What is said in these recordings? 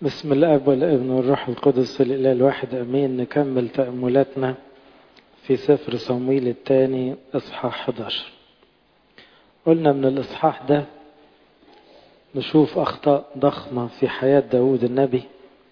بسم الاب والابن والروح القدس الاله الواحد امين نكمل تاملاتنا في سفر صمويل الثاني اصحاح 11 قلنا من الاصحاح ده نشوف اخطاء ضخمه في حياه داود النبي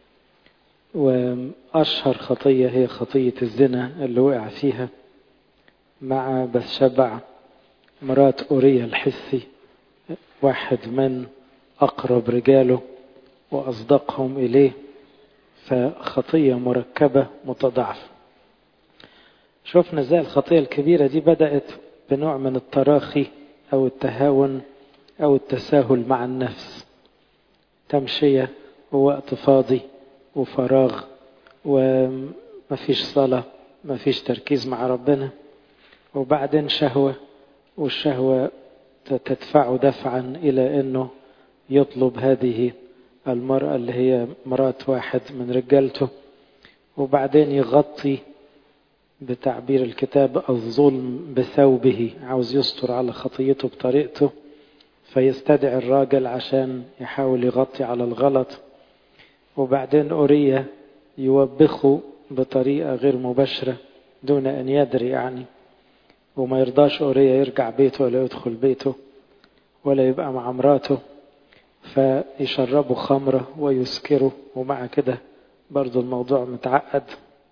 واشهر خطيه هي خطيه الزنا اللي وقع فيها مع بثشبع مرات اوريا الحسي واحد من اقرب رجاله واصدقهم اليه فخطيه مركبه متضاعفه شفنا ازاي الخطيه الكبيره دي بدات بنوع من التراخي او التهاون او التساهل مع النفس تمشيه ووقت فاضي وفراغ ومفيش صلاه مفيش تركيز مع ربنا وبعدين شهوه والشهوه تدفعه دفعا الى انه يطلب هذه المرأة اللي هي مرات واحد من رجالته وبعدين يغطي بتعبير الكتاب الظلم بثوبه عاوز يستر على خطيته بطريقته فيستدعي الراجل عشان يحاول يغطي على الغلط وبعدين أورية يوبخه بطريقة غير مباشرة دون أن يدري يعني وما يرضاش أورية يرجع بيته ولا يدخل بيته ولا يبقى مع مراته فيشربوا خمرة ويسكروا ومع كده برضو الموضوع متعقد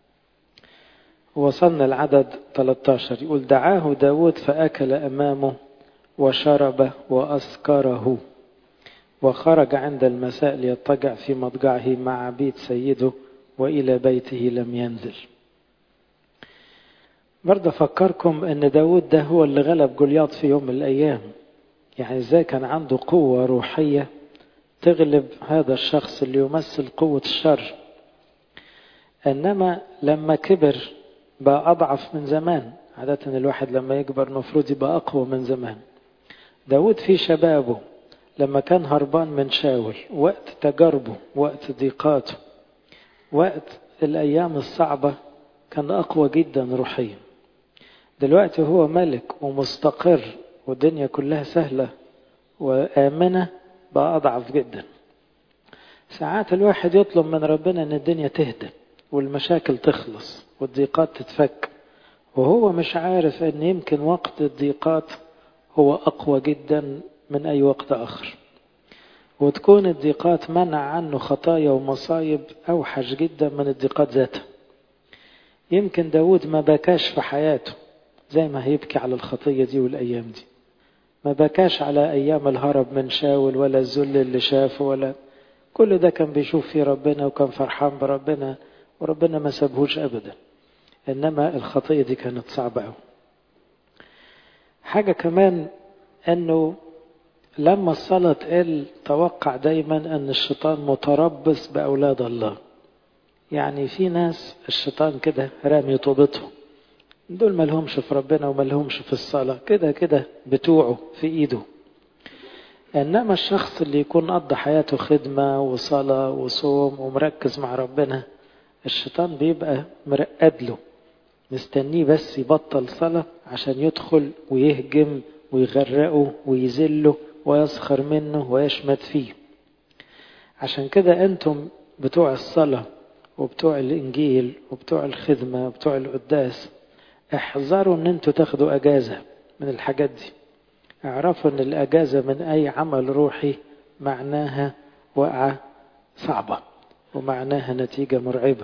وصلنا العدد 13 يقول دعاه داود فأكل أمامه وشرب وأسكره وخرج عند المساء ليضطجع في مضجعه مع عبيد سيده وإلى بيته لم ينزل برضه أفكركم أن داود ده هو اللي غلب جولياط في يوم من الأيام يعني ازاي كان عنده قوة روحية تغلب هذا الشخص اللي يمثل قوة الشر انما لما كبر بقى اضعف من زمان عادة الواحد لما يكبر المفروض يبقى اقوى من زمان داود في شبابه لما كان هربان من شاول وقت تجاربه وقت ضيقاته وقت الايام الصعبة كان اقوى جدا روحيا دلوقتي هو ملك ومستقر والدنيا كلها سهلة وآمنة بقى أضعف جدا ساعات الواحد يطلب من ربنا أن الدنيا تهدى والمشاكل تخلص والضيقات تتفك وهو مش عارف أن يمكن وقت الضيقات هو أقوى جدا من أي وقت آخر وتكون الضيقات منع عنه خطايا ومصايب أوحش جدا من الضيقات ذاتها يمكن داود ما بكاش في حياته زي ما هيبكي على الخطية دي والأيام دي ما بكاش على أيام الهرب من شاول ولا الذل اللي شافه ولا كل ده كان بيشوف فيه ربنا وكان فرحان بربنا وربنا ما سابهوش أبدا إنما الخطية دي كانت صعبة أوي حاجة كمان أنه لما الصلاة تقل توقع دايما أن الشيطان متربص بأولاد الله يعني في ناس الشيطان كده رامي طوبتهم دول ما لهمش في ربنا وما لهمش في الصلاة كده كده بتوعه في ايده انما الشخص اللي يكون قضى حياته خدمة وصلاة وصوم ومركز مع ربنا الشيطان بيبقى مرقد له مستنيه بس يبطل صلاة عشان يدخل ويهجم ويغرقه ويذله ويسخر منه ويشمت فيه عشان كده انتم بتوع الصلاة وبتوع الانجيل وبتوع الخدمة وبتوع القداس احذروا ان انتوا تاخدوا اجازة من الحاجات دي اعرفوا ان الاجازة من اي عمل روحي معناها وقعة صعبة ومعناها نتيجة مرعبة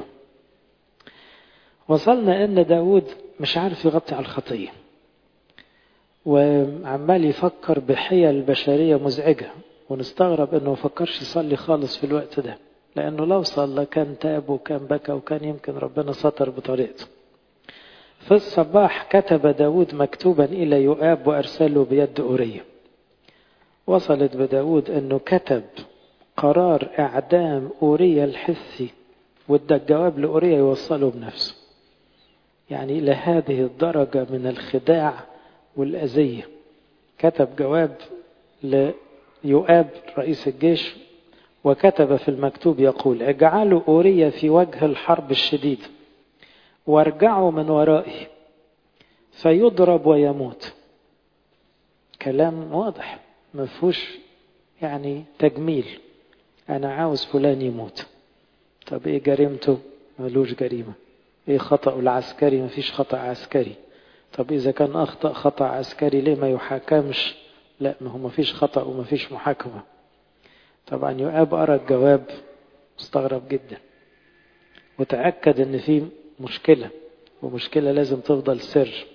وصلنا ان داود مش عارف يغطي على الخطية وعمال يفكر بحيل بشرية مزعجة ونستغرب انه مفكرش يصلي خالص في الوقت ده لانه لو صلى كان تاب وكان بكى وكان يمكن ربنا ستر بطريقته في الصباح كتب داود مكتوبا إلى يؤاب وأرسله بيد أورية وصلت بداود أنه كتب قرار إعدام أورية الحثي وادى الجواب لأورية يوصله بنفسه يعني إلى هذه الدرجة من الخداع والأذية كتب جواب ليؤاب رئيس الجيش وكتب في المكتوب يقول اجعلوا أورية في وجه الحرب الشديد وارجعوا من ورائه فيضرب ويموت كلام واضح ما فيهوش يعني تجميل أنا عاوز فلان يموت طب إيه جريمته ملوش جريمة إيه خطأ العسكري مفيش خطأ عسكري طب إذا كان أخطأ خطأ عسكري ليه ما يحاكمش لا ما هو مفيش خطأ ومفيش محاكمة طبعا يؤاب أرى الجواب مستغرب جدا وتأكد أن في مشكلة ومشكلة لازم تفضل سر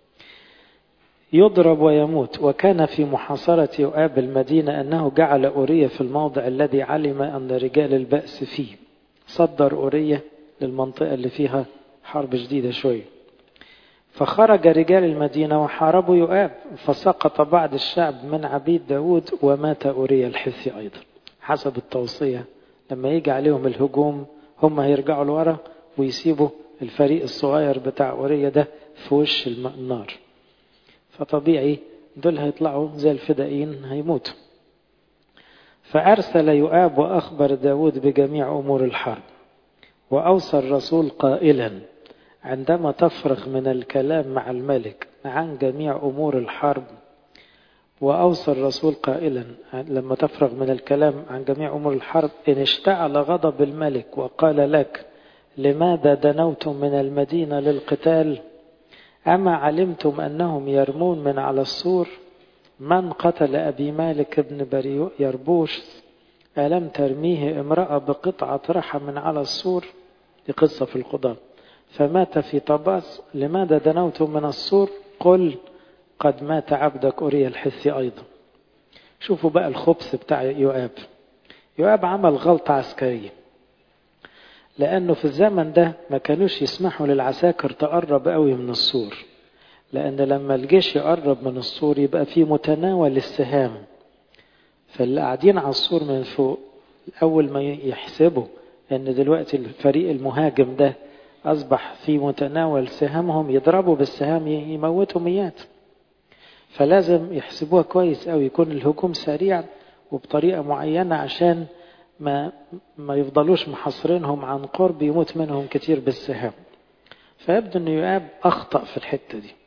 يضرب ويموت وكان في محاصرة يؤاب المدينة أنه جعل أورية في الموضع الذي علم أن رجال البأس فيه صدر أورية للمنطقة اللي فيها حرب شديدة شوية فخرج رجال المدينة وحاربوا يؤاب فسقط بعض الشعب من عبيد داود ومات أوريا الحثي أيضا حسب التوصية لما يجي عليهم الهجوم هم هيرجعوا لورا ويسيبوا الفريق الصغير بتاع أوريا ده في وش النار فطبيعي دول هيطلعوا زي الفدائيين هيموتوا فأرسل يؤاب وأخبر داود بجميع أمور الحرب وأوصى الرسول قائلا عندما تفرغ من الكلام مع الملك عن جميع أمور الحرب وأوصى الرسول قائلا لما تفرغ من الكلام عن جميع أمور الحرب إن اشتعل غضب الملك وقال لك لماذا دنوتم من المدينة للقتال أما علمتم أنهم يرمون من على السور من قتل أبي مالك بن بريو يربوش ألم ترميه امرأة بقطعة رحى من على السور دي قصة في القضاء فمات في طباس لماذا دنوتم من السور قل قد مات عبدك أوريا الحثي أيضا شوفوا بقى الخبث بتاع يؤاب يؤاب عمل غلطة عسكرية لأنه في الزمن ده ما كانوش يسمحوا للعساكر تقرب قوي من السور لأن لما الجيش يقرب من السور يبقى في متناول السهام فاللي قاعدين على السور من فوق أول ما يحسبوا أن دلوقتي الفريق المهاجم ده أصبح في متناول سهامهم يضربوا بالسهام يموتوا ميات فلازم يحسبوها كويس أو يكون الهجوم سريع وبطريقة معينة عشان ما ما يفضلوش محصرينهم عن قرب يموت منهم كتير بالسهام فيبدو أن يؤاب أخطأ في الحتة دي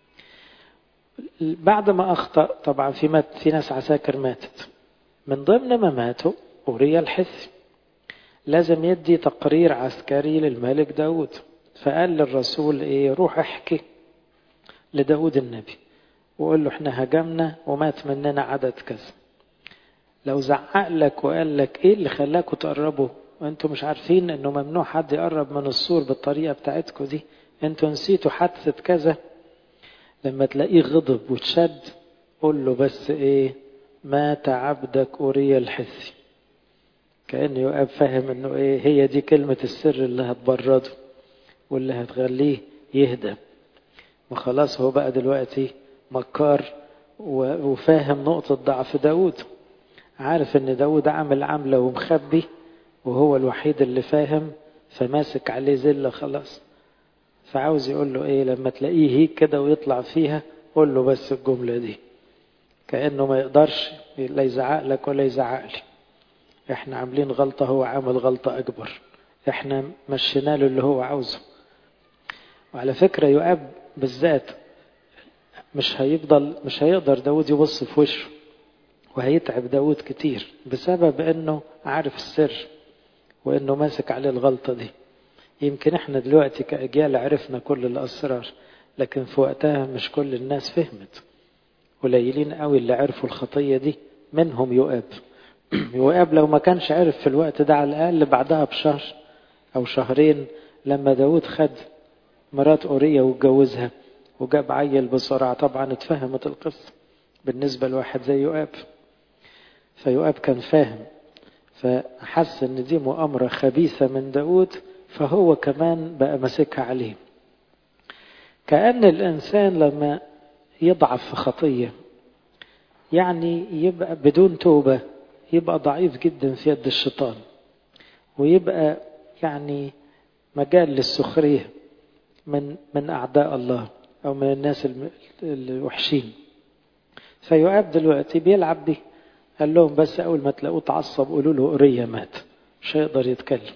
بعد ما أخطأ طبعا في مات في ناس عساكر ماتت من ضمن ما ماتوا أوريا الحثي لازم يدي تقرير عسكري للملك داود فقال للرسول ايه روح احكي لداود النبي وقول له احنا هجمنا ومات مننا عدد كذا لو زعق لك وقال لك ايه اللي خلاكوا تقربوا وانتوا مش عارفين انه ممنوع حد يقرب من السور بالطريقه بتاعتكم دي انتوا نسيتوا حادثه كذا لما تلاقيه غضب وتشد قول له بس ايه مات عبدك اوريا الحثي كأن يؤاب فاهم انه ايه هي دي كلمة السر اللي هتبرده واللي هتخليه يهدى وخلاص هو بقى دلوقتي مكار وفاهم نقطة ضعف داود عارف ان داود عامل عملة ومخبي وهو الوحيد اللي فاهم فماسك عليه زلة خلاص فعاوز يقول له ايه لما تلاقيه هيك كده ويطلع فيها قول له بس الجملة دي كأنه ما يقدرش لا يزعق لك ولا يزعق لي احنا عاملين غلطة هو عامل غلطة أكبر احنا مشينا له اللي هو عاوزه وعلى فكرة يؤاب بالذات مش هيفضل مش هيقدر داود يبص في وشه وهيتعب داود كتير بسبب انه عارف السر وانه ماسك عليه الغلطة دي يمكن احنا دلوقتي كأجيال عرفنا كل الأسرار لكن في وقتها مش كل الناس فهمت قليلين قوي اللي عرفوا الخطية دي منهم يؤاب يؤاب لو ما كانش عرف في الوقت ده على الأقل بعدها بشهر أو شهرين لما داود خد مرات أورية واتجوزها وجاب عيل بسرعة طبعا اتفهمت القصة بالنسبة لواحد زي يؤاب فيؤاب كان فاهم فحس ان دي مؤامرة خبيثة من داود فهو كمان بقى ماسكها عليه كأن الإنسان لما يضعف في خطية يعني يبقى بدون توبة يبقى ضعيف جدا في يد الشيطان ويبقى يعني مجال للسخرية من من أعداء الله أو من الناس الوحشين فيؤاب دلوقتي بيلعب بيه قال لهم بس أول ما تلاقوه تعصب قولوا له أوريا مات مش هيقدر يتكلم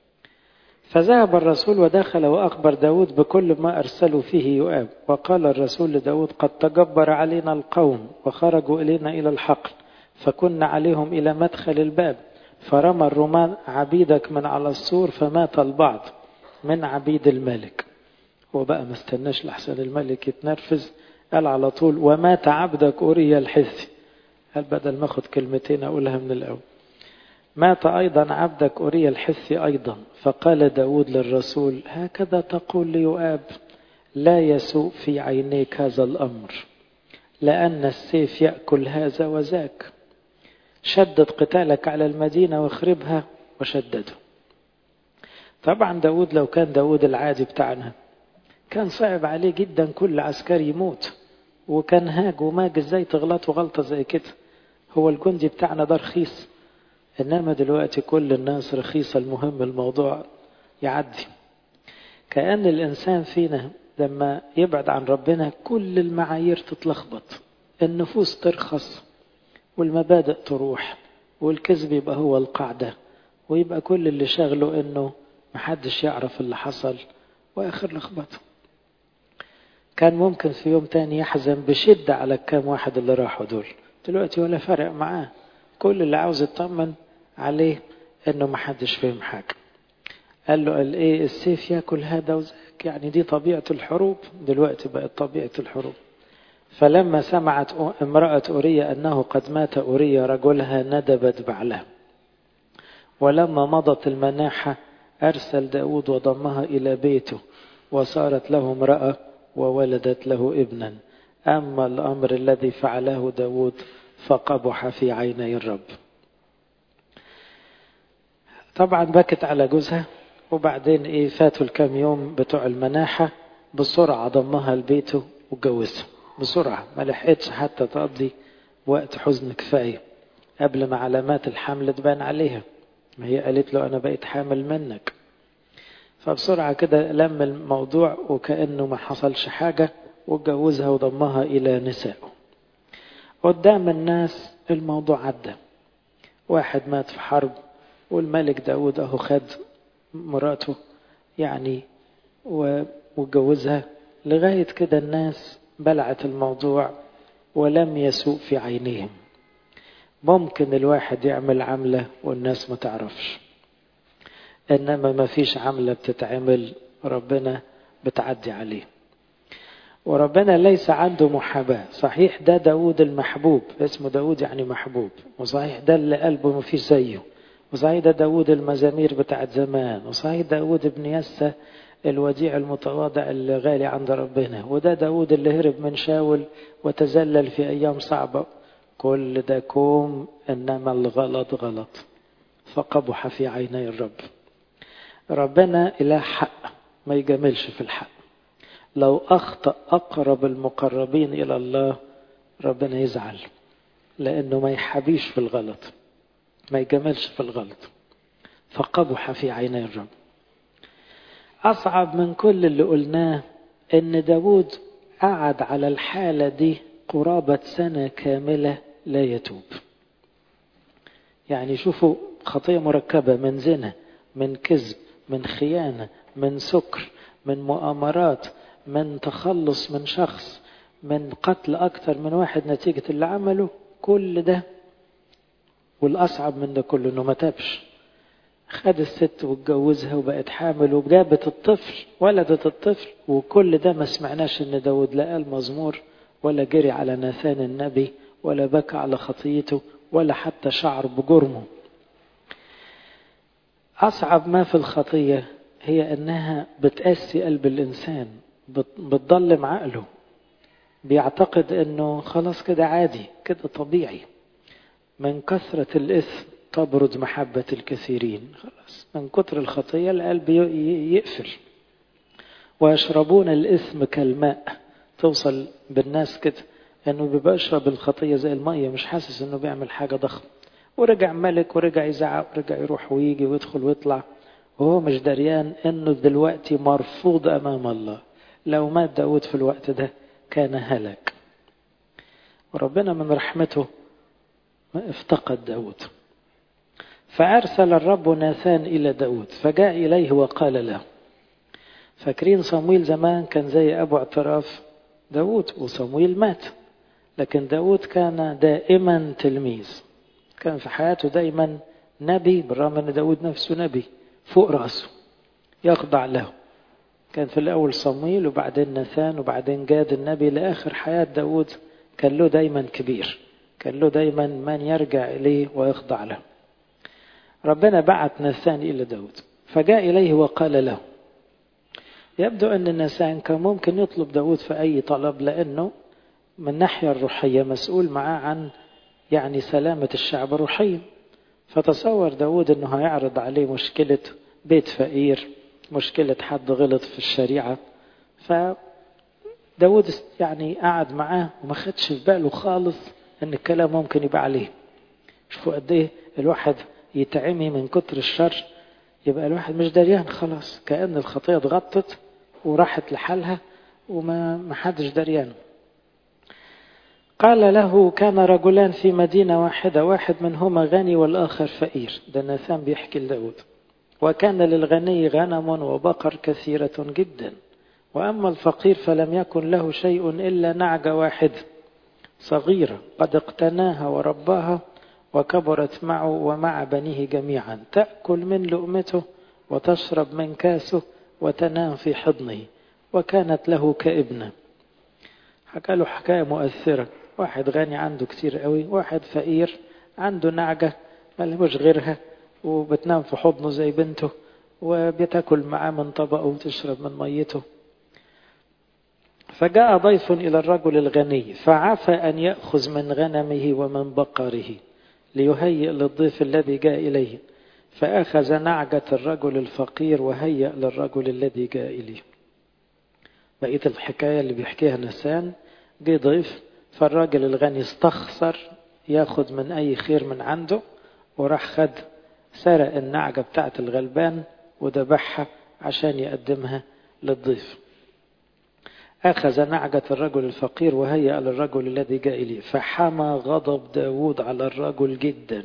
فذهب الرسول ودخل وأخبر داود بكل ما أرسلوا فيه يؤاب وقال الرسول لداود قد تجبر علينا القوم وخرجوا إلينا إلى الحقل فكنا عليهم إلى مدخل الباب فرمى الرومان عبيدك من على السور فمات البعض من عبيد الملك هو بقى ما استناش لحسن الملك يتنرفز قال على طول ومات عبدك أوريا الحثي قال بدل ما اخد كلمتين أقولها من الأول مات أيضا عبدك أوريا الحثي أيضا فقال داود للرسول هكذا تقول ليؤاب لا يسوء في عينيك هذا الأمر لأن السيف يأكل هذا وذاك شدد قتالك على المدينة واخربها وشدده طبعا داود لو كان داود العادي بتاعنا كان صعب عليه جدا كل عسكري يموت وكان هاج وماج ازاي تغلطوا غلطة زي كده هو الجندي بتاعنا ده رخيص انما دلوقتي كل الناس رخيصة المهم الموضوع يعدي كأن الإنسان فينا لما يبعد عن ربنا كل المعايير تتلخبط النفوس ترخص والمبادئ تروح والكذب يبقى هو القاعدة ويبقى كل اللي شغله انه محدش يعرف اللي حصل واخر لخبطه كان ممكن في يوم تاني يحزن بشدة على الكام واحد اللي راحوا دول دلوقتي ولا فرق معاه كل اللي عاوز يطمن عليه انه محدش فهم حاجة قال له قال ايه السيف ياكل هذا وذاك يعني دي طبيعة الحروب دلوقتي بقت طبيعة الحروب فلما سمعت امرأة أورية أنه قد مات أورية رجلها ندبت بعلها ولما مضت المناحة أرسل داود وضمها إلى بيته وصارت له امرأة وولدت له ابنا أما الأمر الذي فعله داود فقبح في عيني الرب طبعا بكت على جوزها وبعدين ايه فاتوا الكام يوم بتوع المناحة بسرعة ضمها لبيته وجوزها بسرعة ما لحقتش حتى تقضي وقت حزن كفاية قبل ما علامات الحمل تبان عليها ما هي قالت له أنا بقيت حامل منك فبسرعة كده لم الموضوع وكأنه ما حصلش حاجة واتجوزها وضمها إلى نسائه قدام الناس الموضوع عدى واحد مات في حرب والملك داود أهو خد مراته يعني واتجوزها لغاية كده الناس بلعت الموضوع ولم يسوء في عينيهم ممكن الواحد يعمل عملة والناس ما تعرفش إنما ما فيش عملة بتتعمل ربنا بتعدي عليه وربنا ليس عنده محاباة صحيح ده داود المحبوب اسمه داود يعني محبوب وصحيح ده اللي قلبه ما فيش زيه وصحيح ده داود المزامير بتاعت زمان وصحيح داود ابن يسى الوديع المتواضع اللي غالي عند ربنا وده داود اللي هرب من شاول وتزلل في أيام صعبة كل ده كوم إنما الغلط غلط فقبح في عيني الرب ربنا إله حق ما يجاملش في الحق لو أخطأ أقرب المقربين إلى الله ربنا يزعل لأنه ما يحبيش في الغلط ما يجاملش في الغلط فقبح في عيني الرب أصعب من كل اللي قلناه إن داود قعد على الحالة دي قرابة سنة كاملة لا يتوب يعني شوفوا خطية مركبة من زنا من كذب من خيانة من سكر من مؤامرات من تخلص من شخص من قتل أكثر من واحد نتيجة اللي عمله كل ده والأصعب من ده كله إنه ما تابش خد الست واتجوزها وبقت حامل وجابت الطفل ولدت الطفل وكل ده ما سمعناش ان داود لا قال مزمور ولا جري على ناثان النبي ولا بكى على خطيته ولا حتى شعر بجرمه أصعب ما في الخطية هي أنها بتأسي قلب الإنسان بتضلم عقله بيعتقد أنه خلاص كده عادي كده طبيعي من كثرة الإثم تبرد محبة الكثيرين خلاص من كتر الخطية القلب يقفل ويشربون الإثم كالماء توصل بالناس كده انه بيبقى يشرب الخطية زي المية مش حاسس انه بيعمل حاجة ضخمة ورجع ملك ورجع يزعق ورجع يروح ويجي ويدخل ويطلع وهو مش دريان انه دلوقتي مرفوض امام الله لو مات داود في الوقت ده كان هلك وربنا من رحمته ما افتقد داود فأرسل الرب ناثان إلى داود فجاء إليه وقال له فاكرين صمويل زمان كان زي أبو اعتراف داود وصمويل مات لكن داود كان دائما تلميذ كان في حياته دائما نبي بالرغم ان داود نفسه نبي فوق راسه يخضع له كان في الاول صمويل وبعدين نثان وبعدين جاد النبي لاخر حياه داود كان له دايما كبير كان له دايما من يرجع اليه ويخضع له ربنا بعت نثان الى داود فجاء اليه وقال له يبدو ان نثان كان ممكن يطلب داود في اي طلب لانه من الناحيه الروحيه مسؤول معاه عن يعني سلامه الشعب روحيا فتصور داود انه هيعرض عليه مشكله بيت فقير مشكله حد غلط في الشريعه فداود يعني قعد معاه وما خدش في باله خالص ان الكلام ممكن يبقى عليه شوفوا قد ايه الواحد يتعمي من كتر الشر يبقى الواحد مش دريان خلاص كأن الخطية اتغطت وراحت لحالها وما ما حدش دريان قال له كان رجلان في مدينة واحدة واحد منهما غني والآخر فقير ده ناثان بيحكي لداود وكان للغني غنم وبقر كثيرة جدا وأما الفقير فلم يكن له شيء إلا نعجة واحدة صغيرة قد اقتناها ورباها وكبرت معه ومع بنيه جميعا تأكل من لؤمته وتشرب من كاسه وتنام في حضنه وكانت له كابنة حكى له حكاية مؤثرة واحد غني عنده كتير قوي واحد فقير عنده نعجة ملهوش غيرها وبتنام في حضنه زي بنته وبتاكل معاه من طبقه وتشرب من ميته فجاء ضيف إلى الرجل الغني فعفى أن يأخذ من غنمه ومن بقره ليهيئ للضيف الذي جاء إليه فأخذ نعجة الرجل الفقير وهيأ للرجل الذي جاء إليه بقية الحكاية اللي بيحكيها نسان جه ضيف فالراجل الغني استخسر ياخد من أي خير من عنده وراح خد سرق النعجة بتاعت الغلبان وذبحها عشان يقدمها للضيف أخذ نعجة الرجل الفقير وهيأ للرجل الذي جاء إليه فحمى غضب داود على الرجل جدا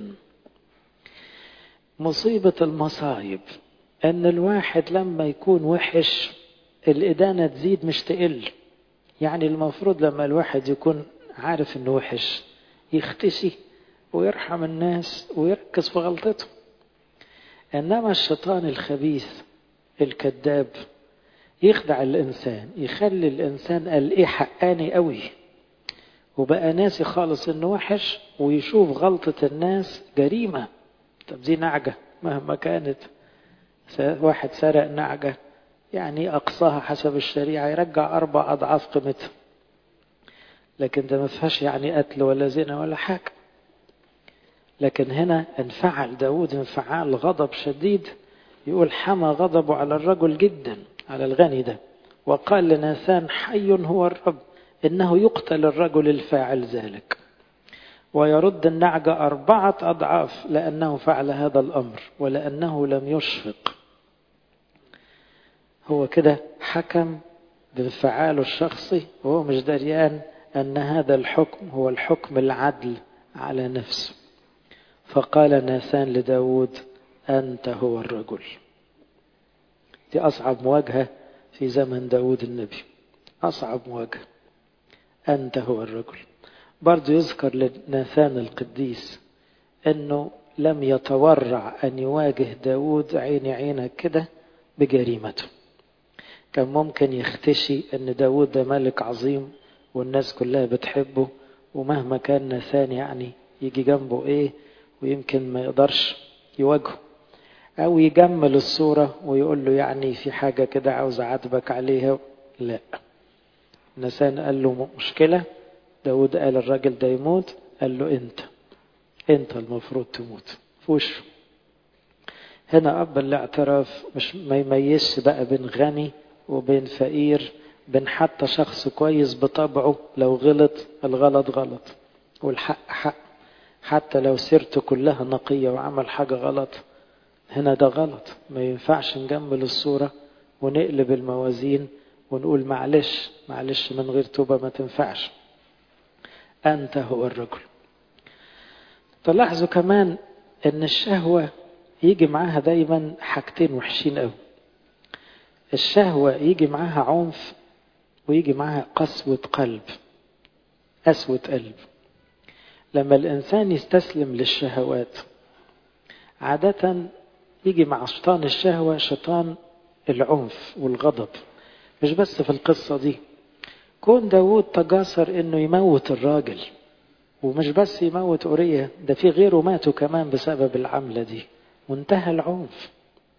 مصيبة المصايب أن الواحد لما يكون وحش الإدانة تزيد مش تقل يعني المفروض لما الواحد يكون عارف أنه وحش يختشي ويرحم الناس ويركز في غلطته إنما الشيطان الخبيث الكذاب يخدع الإنسان يخلي الإنسان قال إيه حقاني قوي وبقى ناسي خالص إنه وحش ويشوف غلطة الناس جريمة طب دي نعجة مهما كانت واحد سرق نعجة يعني أقصاها حسب الشريعة يرجع أربع أضعاف قيمتها لكن ده ما فيهاش يعني قتل ولا زنا ولا حاجة لكن هنا انفعل داود انفعال غضب شديد يقول حمى غضبه على الرجل جدا على الغني ده وقال لناثان حي هو الرب إنه يقتل الرجل الفاعل ذلك ويرد النعجة أربعة أضعاف لأنه فعل هذا الأمر ولأنه لم يشفق هو كده حكم بانفعاله الشخصي وهو مش دريان أن هذا الحكم هو الحكم العدل على نفسه فقال ناثان لداود أنت هو الرجل دي أصعب مواجهة في زمن داود النبي أصعب مواجهة أنت هو الرجل برضو يذكر لناثان القديس أنه لم يتورع أن يواجه داود عيني عينك كده بجريمته كان ممكن يختشي أن داود ده ملك عظيم والناس كلها بتحبه ومهما كان ناثان يعني يجي جنبه إيه ويمكن ما يقدرش يواجهه أو يجمل الصورة ويقول له يعني في حاجة كده عاوز أعاتبك عليها لا نسان قال له مشكلة داود قال الراجل ده يموت قال له أنت أنت المفروض تموت في وشه هنا أب الاعتراف مش ما يميزش بقى بين غني وبين فقير بين حتى شخص كويس بطبعه لو غلط الغلط غلط والحق حق حتى لو سيرته كلها نقية وعمل حاجة غلط هنا ده غلط ما ينفعش نجمل الصورة ونقلب الموازين ونقول معلش معلش من غير توبة ما تنفعش أنت هو الرجل تلاحظوا كمان أن الشهوة يجي معاها دايما حاجتين وحشين قوي الشهوة يجي معاها عنف ويجي معاها قسوة قلب قسوة قلب لما الإنسان يستسلم للشهوات عادة يجي مع شيطان الشهوة شيطان العنف والغضب مش بس في القصة دي كون داود تجاسر انه يموت الراجل ومش بس يموت أورية ده في غيره ماتوا كمان بسبب العملة دي منتهى العنف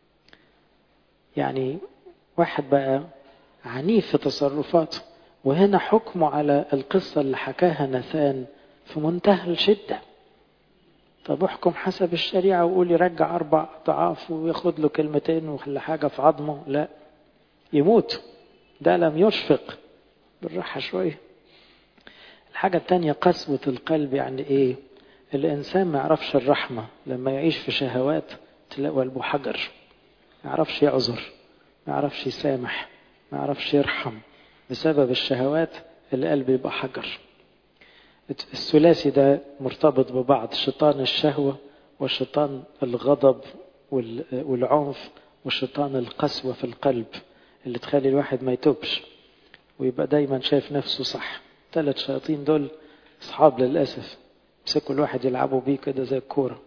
يعني واحد بقى عنيف في تصرفاته وهنا حكمه على القصة اللي حكاها نثان في منتهى الشدة طب احكم حسب الشريعة وقول يرجع أربع أضعاف وياخد له كلمتين ولا حاجة في عظمه لا يموت ده لم يشفق بالراحة شوية الحاجة التانية قسوة القلب يعني ايه الإنسان ما يعرفش الرحمة لما يعيش في شهوات تلاقي قلبه حجر ما يعرفش يعذر ما يعرفش يسامح ما يعرفش يرحم بسبب الشهوات القلب يبقى حجر الثلاثي ده مرتبط ببعض شيطان الشهوة وشيطان الغضب والعنف وشيطان القسوة في القلب اللي تخلي الواحد ما يتوبش ويبقى دايما شايف نفسه صح ثلاث شياطين دول اصحاب للاسف مسكوا الواحد يلعبوا بيه كده زي الكوره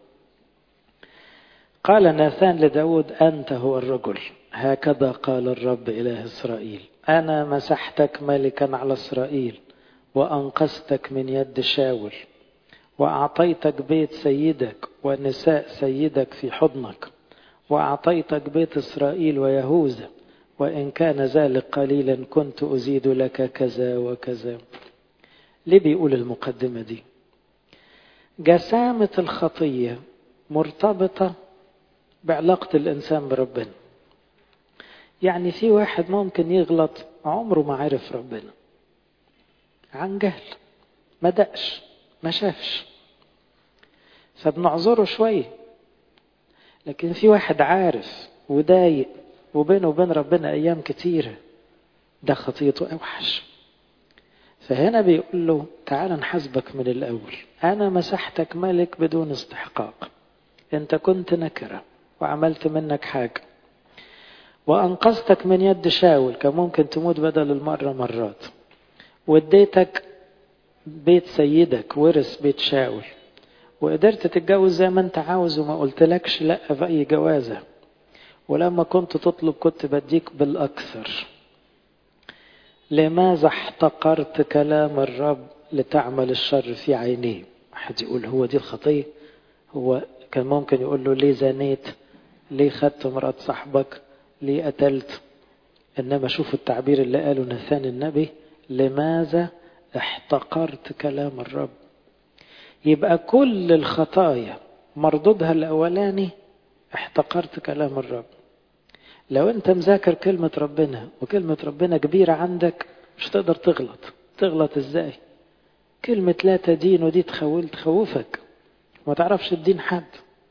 قال ناثان لداود أنت هو الرجل هكذا قال الرب إله إسرائيل أنا مسحتك ملكا على إسرائيل وأنقذتك من يد شاول وأعطيتك بيت سيدك ونساء سيدك في حضنك وأعطيتك بيت إسرائيل ويهوذا وإن كان ذلك قليلا كنت أزيد لك كذا وكذا ليه بيقول المقدمة دي جسامة الخطية مرتبطة بعلاقة الإنسان بربنا يعني في واحد ممكن يغلط عمره ما عرف ربنا عن جهل ما دقش ما شافش فبنعذره شوية لكن في واحد عارف وضايق وبينه وبين ربنا أيام كتيرة ده خطيته أوحش فهنا بيقول له تعال نحاسبك من الأول أنا مسحتك ملك بدون استحقاق أنت كنت نكرة وعملت منك حاجة وأنقذتك من يد شاول كان ممكن تموت بدل المرة مرات واديتك بيت سيدك ورث بيت شاول وقدرت تتجوز زي ما انت عاوز وما قلتلكش لا في أي جوازة ولما كنت تطلب كنت بديك بالأكثر لماذا احتقرت كلام الرب لتعمل الشر في عينيه واحد يقول هو دي الخطية هو كان ممكن يقول له ليه زنيت ليه خدت مرات صاحبك ليه قتلت إنما شوفوا التعبير اللي قاله نثان النبي لماذا احتقرت كلام الرب يبقى كل الخطايا مردودها الأولاني احتقرت كلام الرب لو انت مذاكر كلمة ربنا وكلمة ربنا كبيرة عندك مش تقدر تغلط تغلط ازاي كلمة لا تدين ودي تخول تخوفك ما تعرفش تدين حد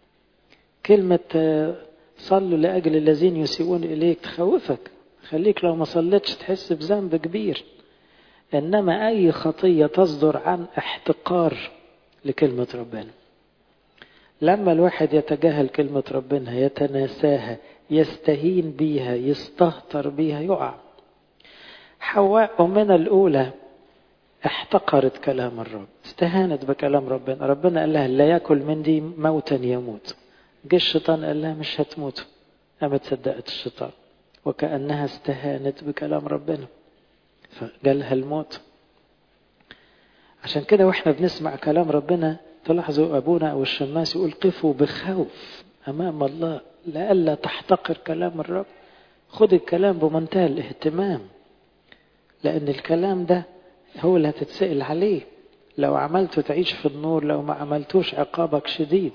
كلمة صلوا لأجل الذين يسيئون إليك تخوفك خليك لو ما صليتش تحس بذنب كبير إنما أي خطية تصدر عن احتقار لكلمة ربنا لما الواحد يتجاهل كلمة ربنا يتناساها يستهين بيها يستهتر بيها يقع حواء أمنا الأولى احتقرت كلام الرب استهانت بكلام ربنا ربنا قال لها لا يأكل من دي موتا يموت جه الشيطان قال لها مش هتموت قامت صدقت الشيطان وكأنها استهانت بكلام ربنا فجالها الموت عشان كده واحنا بنسمع كلام ربنا تلاحظوا أبونا أو الشماس يقول قفوا بخوف أمام الله لئلا تحتقر كلام الرب خد الكلام بمنتهى الاهتمام لأن الكلام ده هو اللي هتتسأل عليه لو عملته تعيش في النور لو ما عملتوش عقابك شديد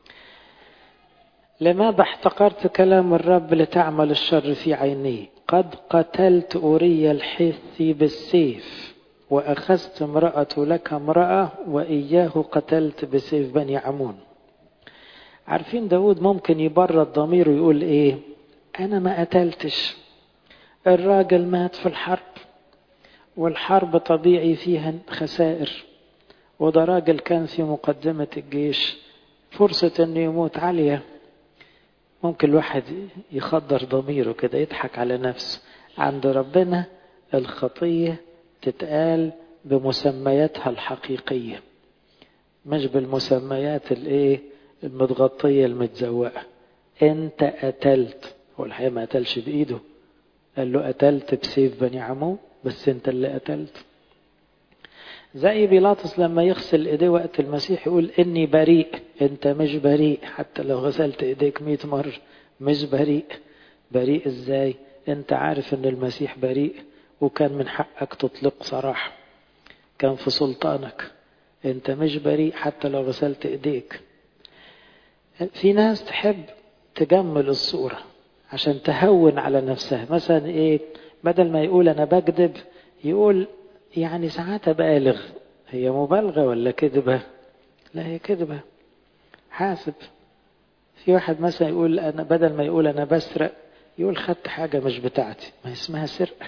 لماذا احتقرت كلام الرب لتعمل الشر في عينيه قد قتلت أوري الحثي بالسيف وأخذت امرأة لك امرأة وإياه قتلت بسيف بني عمون عارفين داود ممكن يبرد ضميره ويقول ايه انا ما قتلتش الراجل مات في الحرب والحرب طبيعي فيها خسائر وده راجل كان في مقدمة الجيش فرصة انه يموت عالية ممكن الواحد يخدر ضميره كده يضحك على نفسه عند ربنا الخطية تتقال بمسمياتها الحقيقية مش بالمسميات الايه المتغطية المتزوقة انت قتلت هو الحقيقة ما قتلش بإيده قال له قتلت بسيف بني عمو بس انت اللي قتلت زي بيلاطس لما يغسل ايديه وقت المسيح يقول اني بريء انت مش بريء حتى لو غسلت ايديك مئة مرة مش بريء بريء ازاي انت عارف ان المسيح بريء وكان من حقك تطلق صراحة كان في سلطانك انت مش بريء حتى لو غسلت ايديك في ناس تحب تجمل الصورة عشان تهون على نفسها مثلا ايه بدل ما يقول انا بكذب يقول يعني ساعات بالغ هي مبالغة ولا كذبة لا هي كذبة حاسب في واحد مثلا يقول انا بدل ما يقول انا بسرق يقول خدت حاجة مش بتاعتي ما اسمها سرقة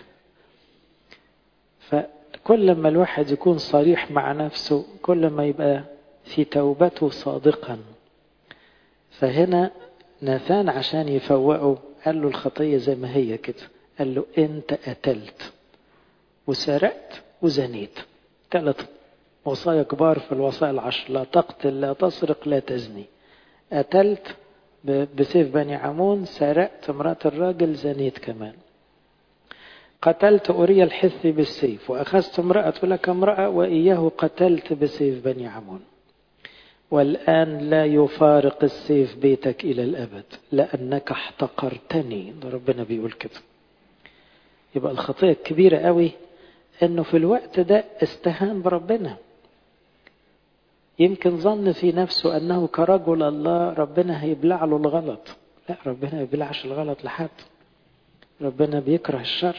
فكل ما الواحد يكون صريح مع نفسه كل ما يبقى في توبته صادقا فهنا ناثان عشان يفوقه قال له الخطية زي ما هي كده قال له انت قتلت وسرقت وزنيت ثلاث وصايا كبار في الوصايا العشر لا تقتل لا تسرق لا تزني قتلت بسيف بني عمون سرقت امرأة الراجل زنيت كمان قتلت أوريا الحثي بالسيف وأخذت امرأة لك امرأة وإياه قتلت بسيف بني عمون والآن لا يفارق السيف بيتك إلى الأبد لأنك احتقرتني ده ربنا بيقول كده يبقى الخطية الكبيرة قوي انه في الوقت ده استهان بربنا يمكن ظن في نفسه انه كرجل الله ربنا هيبلع له الغلط لا ربنا ما يبلعش الغلط لحد ربنا بيكره الشر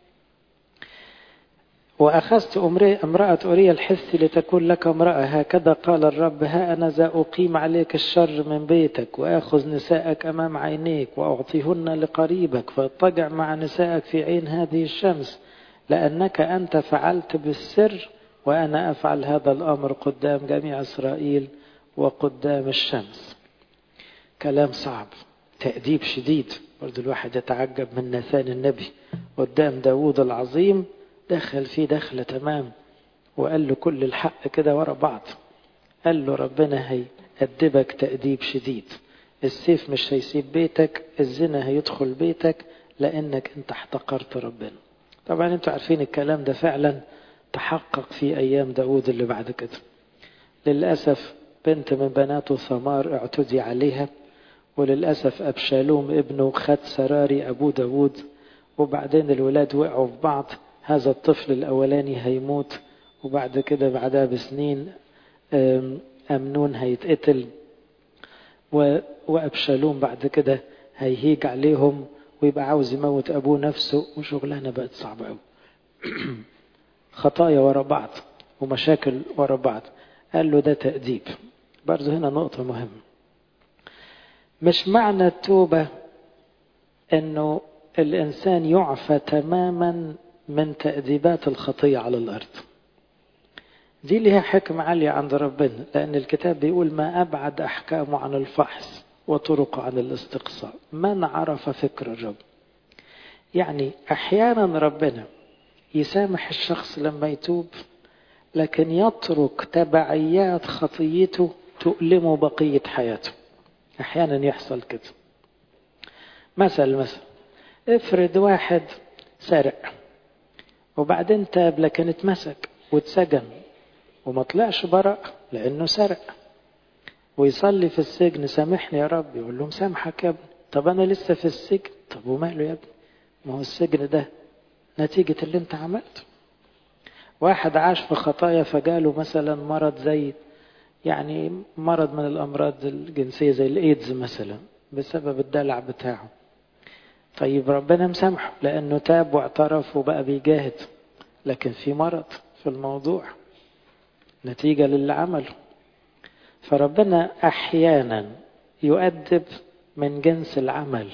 وأخذت امرأة أوريا الحث لتكون لك امرأة هكذا قال الرب ها أنا ذا أقيم عليك الشر من بيتك وآخذ نساءك أمام عينيك وأعطيهن لقريبك فاضطجع مع نسائك في عين هذه الشمس لأنك أنت فعلت بالسر وأنا أفعل هذا الأمر قدام جميع إسرائيل وقدام الشمس كلام صعب تأديب شديد برضو الواحد يتعجب من نثان النبي قدام داود العظيم دخل فيه دخلة تمام وقال له كل الحق كده ورا بعض قال له ربنا هيأدبك تأديب شديد السيف مش هيسيب بيتك الزنا هيدخل بيتك لأنك انت احتقرت ربنا طبعا انتوا عارفين الكلام ده فعلا تحقق في أيام داود اللي بعد كده للأسف بنت من بناته ثمار اعتدي عليها وللأسف أبشالوم ابنه خد سراري أبو داود وبعدين الولاد وقعوا في بعض هذا الطفل الأولاني هيموت وبعد كده بعدها بسنين أمنون هيتقتل وأبشالوم بعد كده هيهيج عليهم ويبقى عاوز يموت أبوه نفسه وشغلانة بقت صعبة أوي خطايا ورا بعض ومشاكل ورا بعض قال له ده تأديب برضه هنا نقطة مهمة مش معنى التوبة انه الانسان يعفى تماما من تأديبات الخطية على الارض دي ليها حكمة عالية عند ربنا لأن الكتاب بيقول ما أبعد أحكامه عن الفحص وطرقه عن الاستقصاء من عرف فكر الرب يعني أحيانا ربنا يسامح الشخص لما يتوب لكن يترك تبعيات خطيته تؤلمه بقية حياته أحيانا يحصل كده مثل مثلا افرض واحد سرق وبعدين تاب لكن اتمسك واتسجن وما طلعش برأ لأنه سرق ويصلي في السجن سامحني يا رب يقول لهم سامحك يا ابني طب أنا لسه في السجن طب وماله يا ابني ما هو السجن ده نتيجة اللي انت عملته واحد عاش في خطايا فجاله مثلا مرض زي يعني مرض من الأمراض الجنسية زي الإيدز مثلا بسبب الدلع بتاعه طيب ربنا مسامحه لأنه تاب واعترف وبقى بيجاهد لكن في مرض في الموضوع نتيجة للي عمله فربنا أحيانا يؤدب من جنس العمل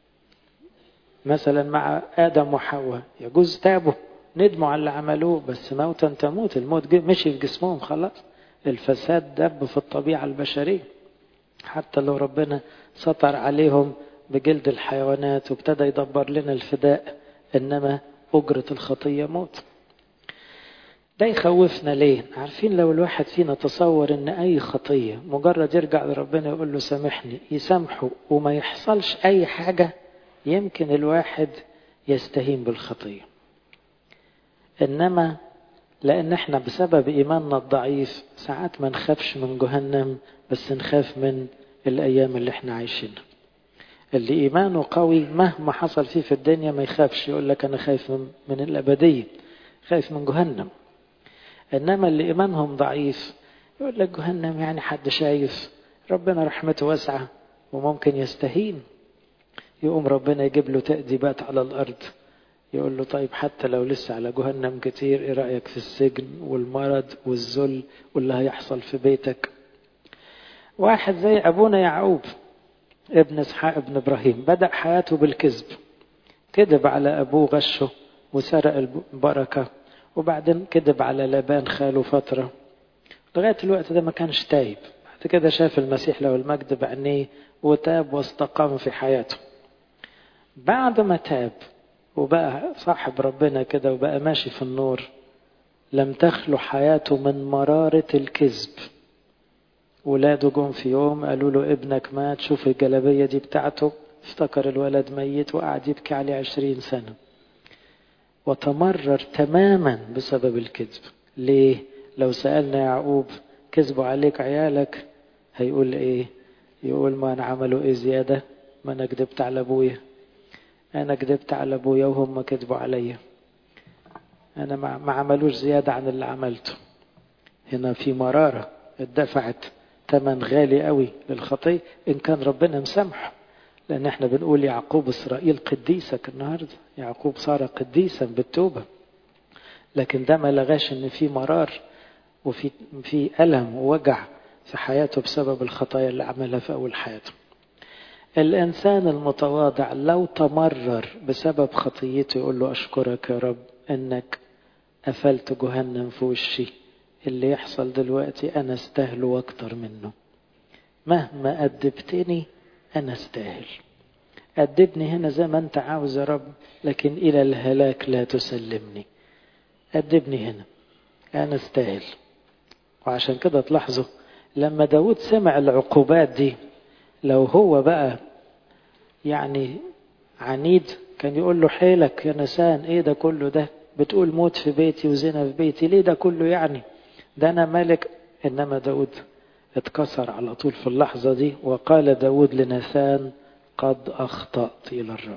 مثلا مع آدم وحواء يجوز تابوا ندموا على اللي عملوه بس موتا تموت الموت مشي في جسمهم خلاص الفساد دب في الطبيعة البشرية حتى لو ربنا سطر عليهم بجلد الحيوانات وابتدى يدبر لنا الفداء إنما أجرة الخطية موت ده يخوفنا ليه عارفين لو الواحد فينا تصور ان اي خطية مجرد يرجع لربنا يقول له سامحني يسامحه وما يحصلش اي حاجة يمكن الواحد يستهين بالخطية انما لان احنا بسبب ايماننا الضعيف ساعات ما نخافش من جهنم بس نخاف من الايام اللي احنا عايشينها اللي ايمانه قوي مهما حصل فيه في الدنيا ما يخافش يقول لك انا خايف من, من الابديه خايف من جهنم انما اللي ايمانهم ضعيف يقول لك جهنم يعني حد شايف ربنا رحمته واسعه وممكن يستهين يقوم ربنا يجيب له تأديبات على الارض يقول له طيب حتى لو لسه على جهنم كتير ايه رأيك في السجن والمرض والذل واللي هيحصل في بيتك واحد زي ابونا يعقوب ابن اسحاق ابن ابراهيم بدأ حياته بالكذب كذب على ابوه غشه وسرق البركة وبعدين كذب على لابان خاله فترة لغاية الوقت ده ما كانش تايب بعد كده شاف المسيح له المجد بعينيه وتاب واستقام في حياته بعد ما تاب وبقى صاحب ربنا كده وبقى ماشي في النور لم تخلو حياته من مرارة الكذب ولاده جم في يوم قالوا له ابنك مات شوف الجلابية دي بتاعته افتكر الولد ميت وقعد يبكي عليه عشرين سنة وتمرر تماما بسبب الكذب ليه لو سألنا يعقوب كذبوا عليك عيالك هيقول ايه يقول ما انا عملوا ايه زيادة ما انا كذبت على ابويا انا كذبت على ابويا وهم كذبوا عليا انا ما عملوش زيادة عن اللي عملته هنا في مرارة اتدفعت ثمن غالي قوي للخطية ان كان ربنا مسامحه لان احنا بنقول يعقوب اسرائيل قديسك النهارده يعقوب صار قديسا بالتوبه لكن ده ما لغاش ان في مرار وفي في الم ووجع في حياته بسبب الخطايا اللي عملها في اول حياته الانسان المتواضع لو تمرر بسبب خطيته يقول له اشكرك يا رب انك قفلت جهنم في وشي اللي يحصل دلوقتي انا استاهله واكتر منه مهما أدبتني أنا استاهل أدبني هنا زي ما أنت عاوز يا رب لكن إلى الهلاك لا تسلمني أدبني هنا أنا استاهل وعشان كده تلاحظوا لما داود سمع العقوبات دي لو هو بقى يعني عنيد كان يقول له حيلك يا نسان ايه ده كله ده بتقول موت في بيتي وزنا في بيتي ليه ده كله يعني ده انا ملك انما داود اتكسر على طول في اللحظة دي وقال داود لناثان قد أخطأت إلى الرب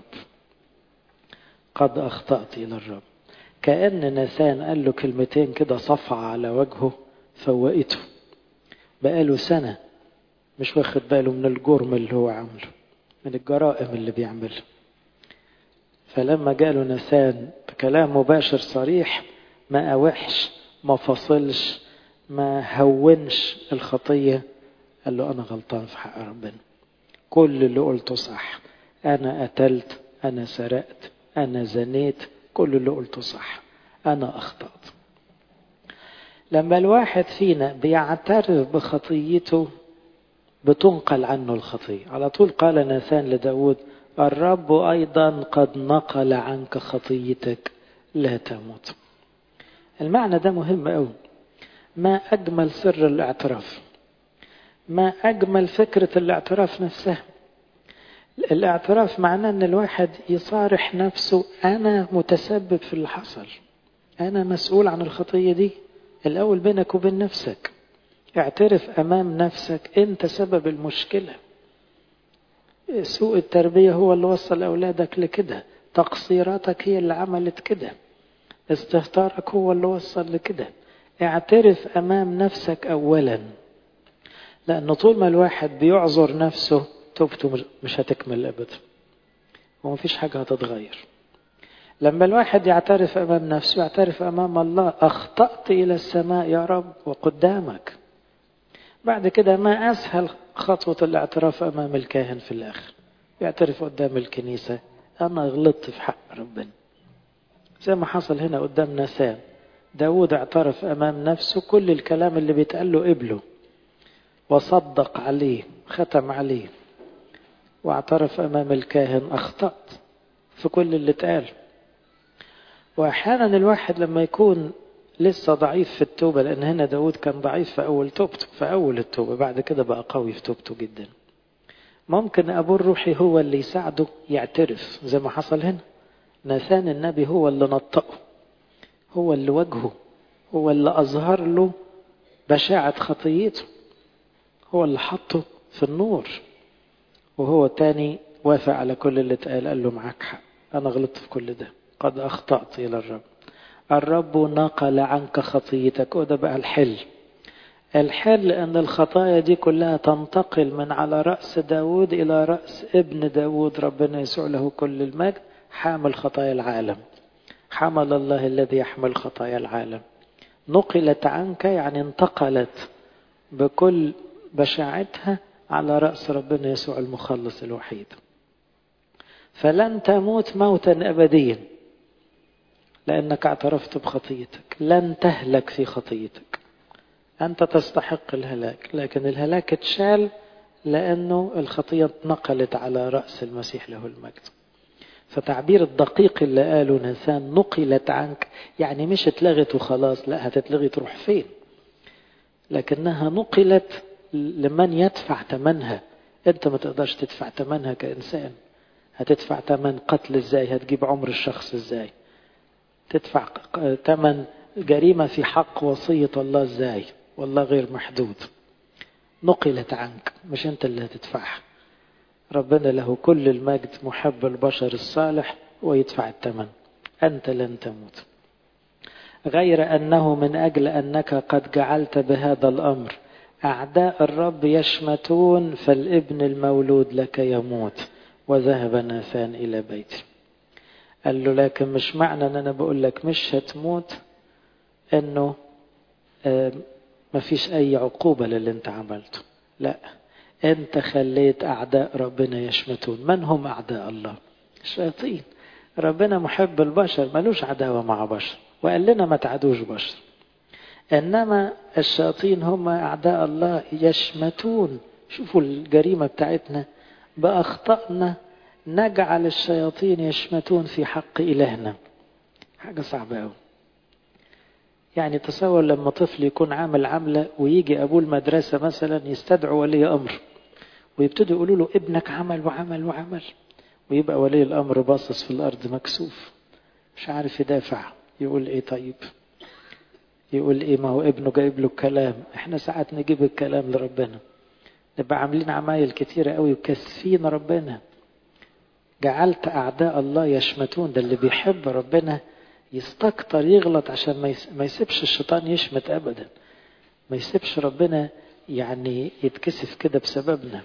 قد أخطأت إلى الرب كأن ناثان قال له كلمتين كده صفع على وجهه فوقته بقاله سنة مش واخد باله من الجرم اللي هو عامله من الجرائم اللي بيعملها فلما جاله ناثان بكلام مباشر صريح ما أوحش ما فصلش ما هونش الخطية قال له أنا غلطان في حق ربنا كل اللي قلته صح أنا قتلت أنا سرقت أنا زنيت كل اللي قلته صح أنا أخطأت لما الواحد فينا بيعترف بخطيته بتنقل عنه الخطية على طول قال ناثان لداود الرب أيضا قد نقل عنك خطيتك لا تموت المعنى ده مهم قوي ما أجمل سر الاعتراف ما أجمل فكرة الاعتراف نفسها الاعتراف معناه أن الواحد يصارح نفسه أنا متسبب في اللي حصل أنا مسؤول عن الخطية دي الأول بينك وبين نفسك اعترف أمام نفسك أنت سبب المشكلة سوء التربية هو اللي وصل أولادك لكده تقصيراتك هي اللي عملت كده استهتارك هو اللي وصل لكده اعترف امام نفسك اولا لان طول ما الواحد بيعذر نفسه توبته مش هتكمل ابدا ومفيش حاجه هتتغير لما الواحد يعترف امام نفسه يعترف امام الله اخطات الى السماء يا رب وقدامك بعد كده ما اسهل خطوه الاعتراف امام الكاهن في الاخر يعترف قدام الكنيسه انا غلطت في حق ربنا زي ما حصل هنا قدام نسان داود اعترف أمام نفسه كل الكلام اللي بيتقال له قبله وصدق عليه ختم عليه واعترف أمام الكاهن أخطأت في كل اللي اتقال وأحيانا الواحد لما يكون لسه ضعيف في التوبة لأن هنا داود كان ضعيف في أول توبته في أول التوبة بعد كده بقى قوي في توبته جدا ممكن أبوه الروحي هو اللي يساعده يعترف زي ما حصل هنا ناثان النبي هو اللي نطقه هو اللي وجهه هو اللي أظهر له بشاعة خطيته هو اللي حطه في النور وهو تاني وافق على كل اللي اتقال قال له معاك حق أنا غلطت في كل ده قد أخطأت إلى الرب الرب نقل عنك خطيتك وده بقى الحل الحل أن الخطايا دي كلها تنتقل من على رأس داود إلى رأس ابن داود ربنا يسوع له كل المجد حامل خطايا العالم حمل الله الذي يحمل خطايا العالم نقلت عنك يعني انتقلت بكل بشاعتها على رأس ربنا يسوع المخلص الوحيد فلن تموت موتا أبديا لأنك اعترفت بخطيتك لن تهلك في خطيتك أنت تستحق الهلاك لكن الهلاك اتشال لأنه الخطية اتنقلت على رأس المسيح له المجد فتعبير الدقيق اللي قاله نسان نقلت عنك يعني مش اتلغت وخلاص لا هتتلغي تروح فين لكنها نقلت لمن يدفع ثمنها انت ما تقدرش تدفع ثمنها كإنسان هتدفع ثمن قتل ازاي هتجيب عمر الشخص ازاي تدفع ثمن جريمة في حق وصية الله ازاي والله غير محدود نقلت عنك مش انت اللي هتدفعها ربنا له كل المجد محب البشر الصالح ويدفع الثمن أنت لن تموت غير أنه من أجل أنك قد جعلت بهذا الأمر أعداء الرب يشمتون فالابن المولود لك يموت وذهب ناثان إلى بيته قال له لكن مش معنى أن أنا بقول لك مش هتموت أنه ما فيش أي عقوبة للي أنت عملته لا أنت خليت أعداء ربنا يشمتون من هم أعداء الله الشياطين ربنا محب البشر ملوش عداوة مع بشر وقال لنا ما تعدوش بشر إنما الشياطين هم أعداء الله يشمتون شوفوا الجريمة بتاعتنا بأخطأنا نجعل الشياطين يشمتون في حق إلهنا حاجة صعبة أوي يعني تصور لما طفل يكون عامل عملة ويجي أبوه المدرسة مثلا يستدعوا ولي أمر ويبتدوا يقولوا له ابنك عمل وعمل وعمل ويبقى ولي الأمر باصص في الأرض مكسوف مش عارف يدافع يقول إيه طيب يقول إيه ما هو ابنه جايب له الكلام إحنا ساعات نجيب الكلام لربنا نبقى عاملين عمايل كتيرة قوي وكاسفين ربنا جعلت أعداء الله يشمتون ده اللي بيحب ربنا يستكتر يغلط عشان ما يسيبش الشيطان يشمت ابدا ما يسيبش ربنا يعني يتكسف كده بسببنا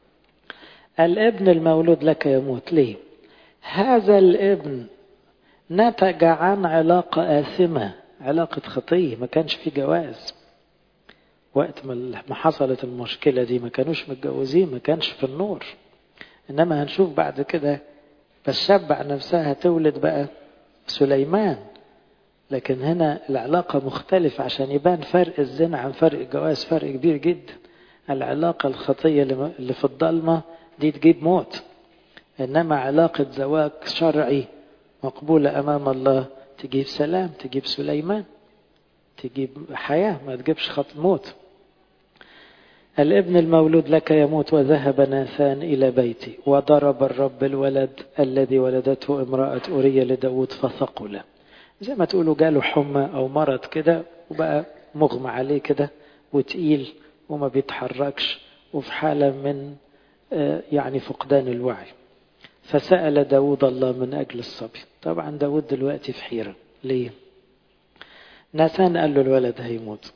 الابن المولود لك يموت ليه هذا الابن نتج عن علاقة آثمة علاقة خطية ما كانش في جواز وقت ما حصلت المشكلة دي ما كانوش متجوزين ما كانش في النور إنما هنشوف بعد كده بس شبع نفسها تولد بقى سليمان لكن هنا العلاقة مختلفة عشان يبان فرق الزنا عن فرق الجواز فرق كبير جدا العلاقة الخطية اللي في الضلمة دي تجيب موت إنما علاقة زواج شرعي مقبولة أمام الله تجيب سلام تجيب سليمان تجيب حياة ما تجيبش خط موت الابن المولود لك يموت وذهب ناثان إلى بيتي وضرب الرب الولد الذي ولدته امرأة أورية لداود فثقل زي ما تقولوا جاله حمى أو مرض كده وبقى مغمى عليه كده وتقيل وما بيتحركش وفي حالة من يعني فقدان الوعي فسأل داود الله من أجل الصبي طبعا داود دلوقتي في حيرة ليه ناثان قال له الولد هيموت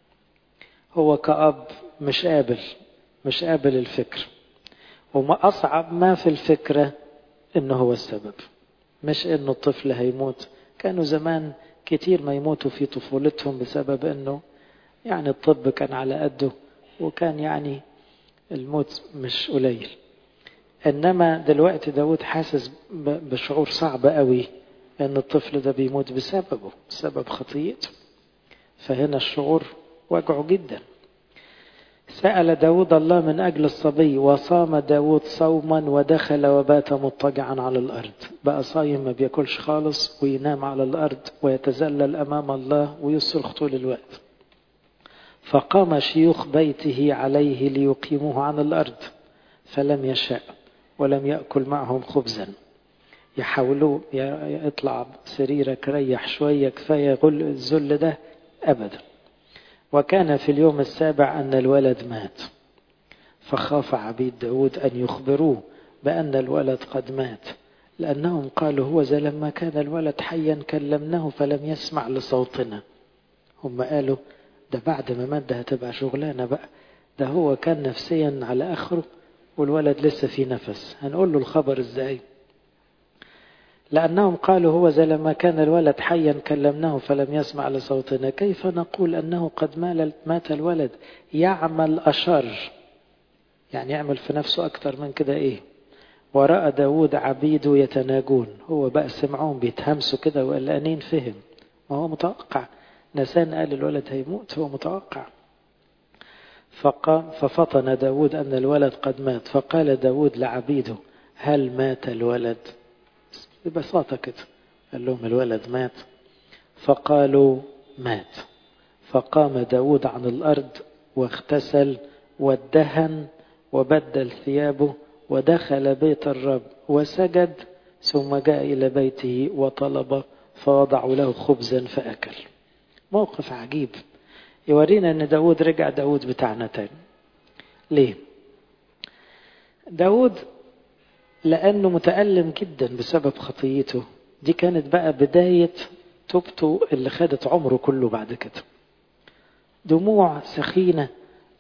هو كأب مش قابل مش قابل الفكر وما أصعب ما في الفكرة إنه هو السبب مش إنه الطفل هيموت كانوا زمان كتير ما يموتوا في طفولتهم بسبب إنه يعني الطب كان على قده وكان يعني الموت مش قليل إنما دلوقتي داود حاسس بشعور صعب قوي إن الطفل ده بيموت بسببه بسبب خطيته فهنا الشعور وجعه جدا سأل داود الله من أجل الصبي وصام داود صوما ودخل وبات مضطجعا على الأرض بقى صايم ما بياكلش خالص وينام على الأرض ويتذلل أمام الله ويصرخ طول الوقت فقام شيوخ بيته عليه ليقيموه عن الأرض فلم يشاء ولم يأكل معهم خبزا يحاولوا يطلع سريرك ريح شوية كفاية غل الذل ده أبدا وكان في اليوم السابع أن الولد مات فخاف عبيد داود أن يخبروه بأن الولد قد مات لأنهم قالوا هو زي لما كان الولد حيا كلمناه فلم يسمع لصوتنا هم قالوا ده بعد ما مات ده هتبقى شغلانة بقى ده هو كان نفسيا على آخره والولد لسه في نفس هنقول له الخبر ازاي لأنهم قالوا هو زي لما كان الولد حيا كلمناه فلم يسمع لصوتنا كيف نقول أنه قد مات الولد يعمل أشر يعني يعمل في نفسه أكتر من كده إيه ورأى داود عبيده يتناجون هو بقى سمعهم بيتهمسوا كده وقلقانين فهم ما هو متوقع نسان قال الولد هيموت هو متوقع فقام ففطن داود أن الولد قد مات فقال داود لعبيده هل مات الولد ببساطة كده قال لهم الولد مات فقالوا مات فقام داود عن الأرض واغتسل وادهن وبدل ثيابه ودخل بيت الرب وسجد ثم جاء إلى بيته وطلب فوضعوا له خبزا فأكل موقف عجيب يورينا أن داود رجع داود بتاعنا تاني ليه داود لأنه متألم جدا بسبب خطيته دي كانت بقى بداية توبته اللي خدت عمره كله بعد كده دموع سخينة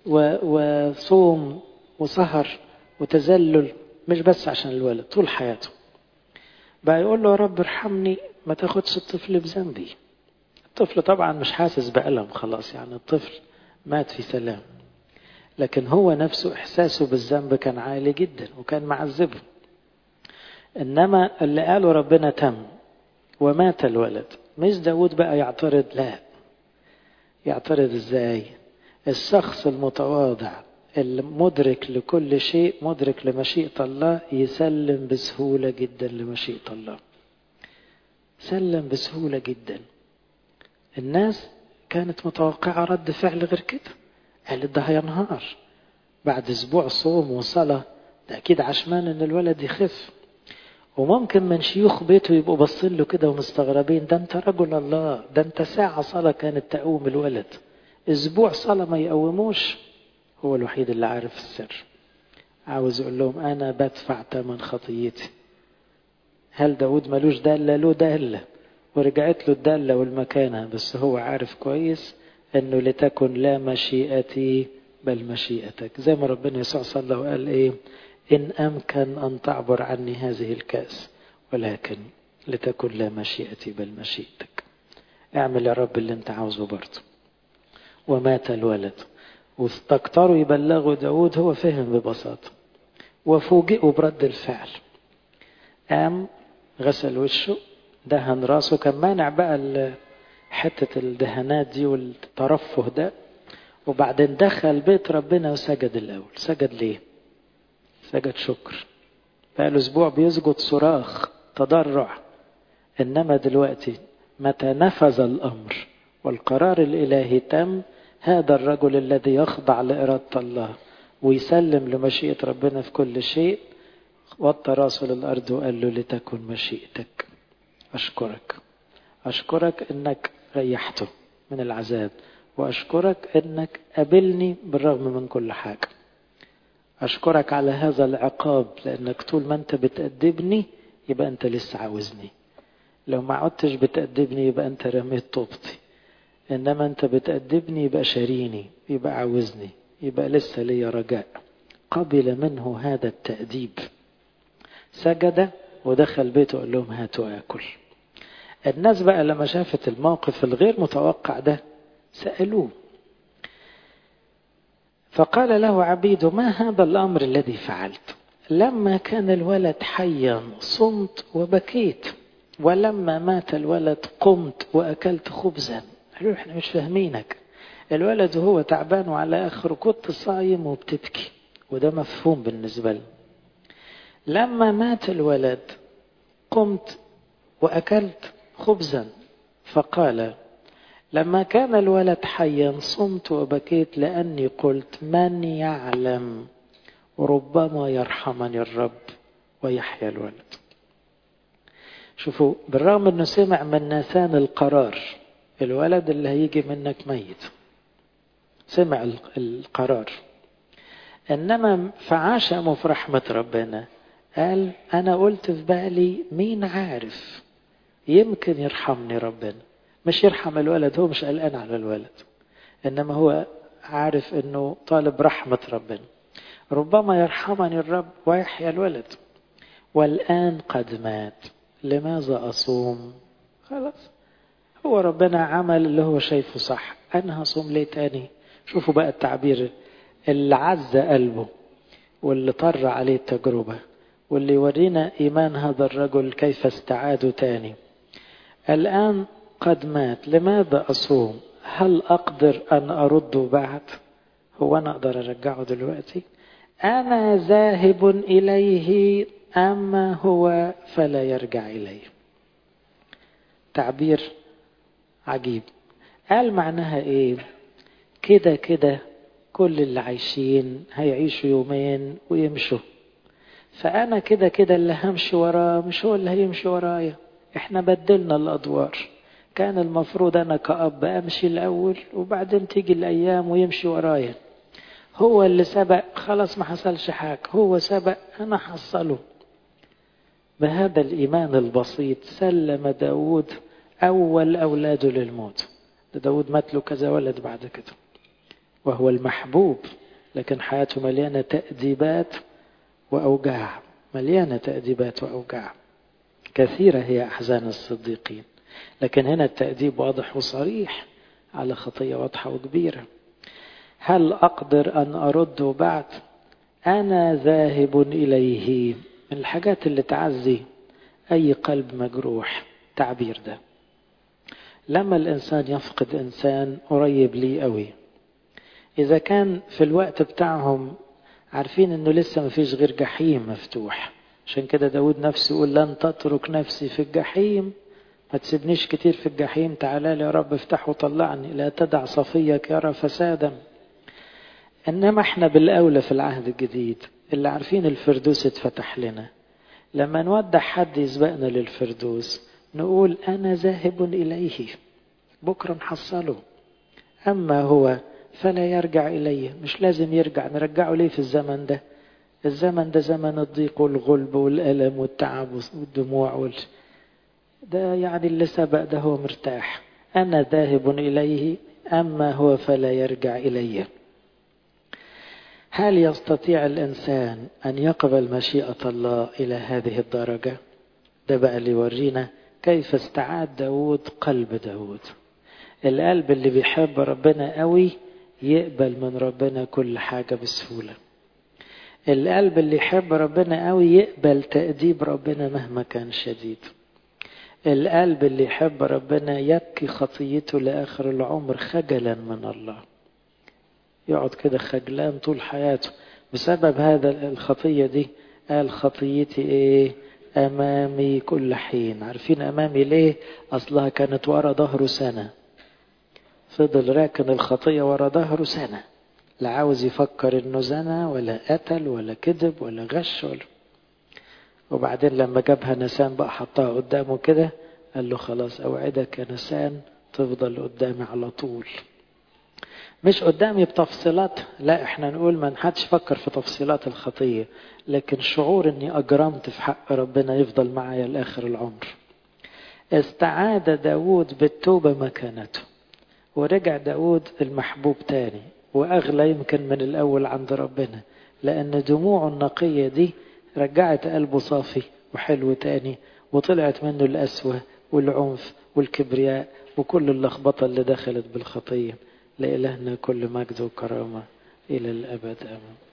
وصوم وسهر وتذلل مش بس عشان الولد طول حياته بقى يقول له يا رب ارحمني ما تاخدش الطفل بذنبي الطفل طبعا مش حاسس بألم خلاص يعني الطفل مات في سلام لكن هو نفسه إحساسه بالذنب كان عالي جدا وكان معذبه إنما اللي قاله ربنا تم ومات الولد مش داود بقى يعترض لا يعترض ازاي الشخص المتواضع المدرك لكل شيء مدرك لمشيئة الله يسلم بسهولة جدا لمشيئة الله سلم بسهولة جدا الناس كانت متوقعة رد فعل غير كده قالت ده هينهار بعد اسبوع صوم وصلاة ده اكيد عشمان ان الولد يخف وممكن من شيوخ بيته يبقوا باصين له كده ومستغربين ده انت رجل الله ده انت ساعة صلاة كانت تقوم الولد اسبوع صلاة ما يقوموش هو الوحيد اللي عارف السر عاوز يقول لهم انا بدفع ثمن خطيتي هل داود ملوش دالة له دالة ورجعت له الدالة والمكانة بس هو عارف كويس انه لتكن لا مشيئتي بل مشيئتك زي ما ربنا يسوع صلى وقال ايه إن أمكن أن تعبر عني هذه الكأس ولكن لتكن لا مشيئتي بل مشيئتك اعمل يا رب اللي انت عاوزه برضه ومات الولد واستكتروا يبلغوا داود هو فهم ببساطة وفوجئوا برد الفعل قام غسل وشه دهن راسه كان مانع بقى حتة الدهانات دي والترفه ده وبعدين دخل بيت ربنا وسجد الأول سجد ليه سجد شكر بقى اسبوع بيسجد صراخ تضرع انما دلوقتي متى نفذ الامر والقرار الالهي تم هذا الرجل الذي يخضع لاراده الله ويسلم لمشيئه ربنا في كل شيء وطى راسه للارض وقال له لتكن مشيئتك اشكرك اشكرك انك ريحته من العذاب واشكرك انك قابلني بالرغم من كل حاجه أشكرك على هذا العقاب لأنك طول ما أنت بتأدبني يبقى أنت لسه عاوزني لو ما عدتش بتأدبني يبقى أنت رميت طوبتي إنما أنت بتأدبني يبقى شاريني يبقى عاوزني يبقى لسه ليا رجاء قبل منه هذا التأديب سجد ودخل بيته قال لهم هاتوا آكل الناس بقى لما شافت الموقف الغير متوقع ده سألوه فقال له عبيده ما هذا الأمر الذي فعلت لما كان الولد حيا صمت وبكيت ولما مات الولد قمت وأكلت خبزا قالوا احنا مش فاهمينك الولد وهو تعبان وعلى آخره كنت صايم وبتبكي وده مفهوم بالنسبة له لما مات الولد قمت وأكلت خبزا فقال لما كان الولد حيا صمت وبكيت لأني قلت من يعلم ربما يرحمني الرب ويحيا الولد شوفوا بالرغم انه سمع من ناسان القرار الولد اللي هيجي منك ميت سمع القرار انما فعشمه في رحمة ربنا قال انا قلت في بالي مين عارف يمكن يرحمني ربنا مش يرحم الولد هو مش قلقان على الولد انما هو عارف انه طالب رحمة ربنا ربما يرحمني الرب ويحيا الولد والآن قد مات لماذا أصوم خلاص هو ربنا عمل اللي هو شايفه صح أنا هصوم ليه تاني شوفوا بقى التعبير اللي عز قلبه واللي طر عليه التجربة واللي يورينا إيمان هذا الرجل كيف استعادوا تاني الآن قد مات لماذا أصوم هل أقدر أن أرده بعد هو أنا أقدر أرجعه دلوقتي أنا ذاهب إليه أما هو فلا يرجع إليه تعبير عجيب قال معناها إيه كده كده كل اللي عايشين هيعيشوا يومين ويمشوا فأنا كده كده اللي همشي وراه مش هو اللي هيمشي ورايا احنا بدلنا الأدوار كان المفروض أنا كأب أمشي الأول وبعدين تيجي الأيام ويمشي ورايا هو اللي سبق خلاص ما حصلش حاجة هو سبق أنا حصله بهذا الإيمان البسيط سلم داود أول أولاده للموت داود مات له كذا ولد بعد كده وهو المحبوب لكن حياته مليانة تأديبات وأوجاع مليانة تأديبات وأوجاع كثيرة هي أحزان الصديقين لكن هنا التأديب واضح وصريح على خطية واضحة وكبيرة هل أقدر أن أرده بعد أنا ذاهب إليه من الحاجات اللي تعزي أي قلب مجروح تعبير ده لما الإنسان يفقد إنسان قريب ليه قوي إذا كان في الوقت بتاعهم عارفين إنه لسه ما فيش غير جحيم مفتوح عشان كده داود نفسه يقول لن تترك نفسي في الجحيم ما تسيبنيش كتير في الجحيم تعالى لي يا رب افتح وطلعني لا تدع صفيك يرى فسادا انما احنا بالاولى في العهد الجديد اللي عارفين الفردوس اتفتح لنا لما نودع حد يسبقنا للفردوس نقول انا ذاهب اليه بكره نحصله اما هو فلا يرجع اليه مش لازم يرجع نرجعه ليه في الزمن ده الزمن ده زمن الضيق والغلب والالم والتعب والدموع وال... ده يعني اللي سبق ده هو مرتاح انا ذاهب اليه اما هو فلا يرجع اليه هل يستطيع الإنسان أن يقبل مشيئة الله إلى هذه الدرجة ده بقى اللي يورينا كيف استعاد داود قلب داود القلب اللي بيحب ربنا قوي يقبل من ربنا كل حاجة بسهولة القلب اللي يحب ربنا قوي يقبل تأديب ربنا مهما كان شديد القلب اللي يحب ربنا يبكي خطيته لآخر العمر خجلا من الله يقعد كده خجلان طول حياته بسبب هذا الخطية دي قال خطيتي ايه امامي كل حين عارفين امامي ليه اصلها كانت ورا ظهره سنة فضل راكن الخطية ورا ظهره سنة لا عاوز يفكر انه زنى ولا قتل ولا كذب ولا غش ولا وبعدين لما جابها نسان بقى حطها قدامه كده قال له خلاص اوعدك يا نسان تفضل قدامي على طول مش قدامي بتفصيلات لا احنا نقول ما حدش فكر في تفصيلات الخطية لكن شعور اني اجرمت في حق ربنا يفضل معايا لاخر العمر استعاد داود بالتوبة مكانته ورجع داود المحبوب تاني واغلى يمكن من الاول عند ربنا لان دموعه النقية دي رجعت قلبه صافي وحلو تاني وطلعت منه القسوة والعنف والكبرياء وكل اللخبطة اللي دخلت بالخطية لإلهنا كل مجد وكرامة إلى الأبد آمين